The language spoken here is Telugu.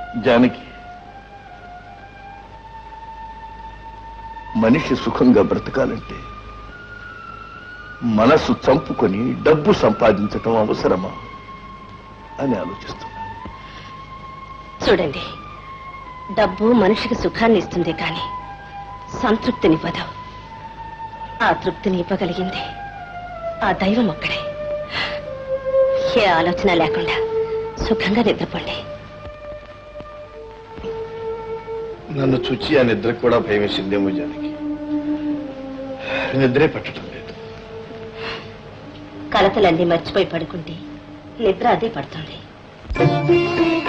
జానకి మనిషి సుఖంగా బ్రతకాలంటే మనసు చంపుకొని డబ్బు సంపాదించటం అవసరమా అని ఆలోచిస్తున్నా చూడండి డబ్బు మనిషికి సుఖాన్ని ఇస్తుంది కానీ సంతృప్తినివ్వదు ఆ తృప్తిని ఇవ్వగలిగింది ఆ దైవం ఒక్కడే ఏ ఆలోచన లేకుండా సుఖంగా నిద్రపోండి నన్ను చూచి ఆ నిద్ర కూడా భయం వేసిందేమో జానకి నిద్రే పట్టడం లేదు కలతలన్నీ మర్చిపోయి పడుకుంటే నిద్ర అదే పడుతుంది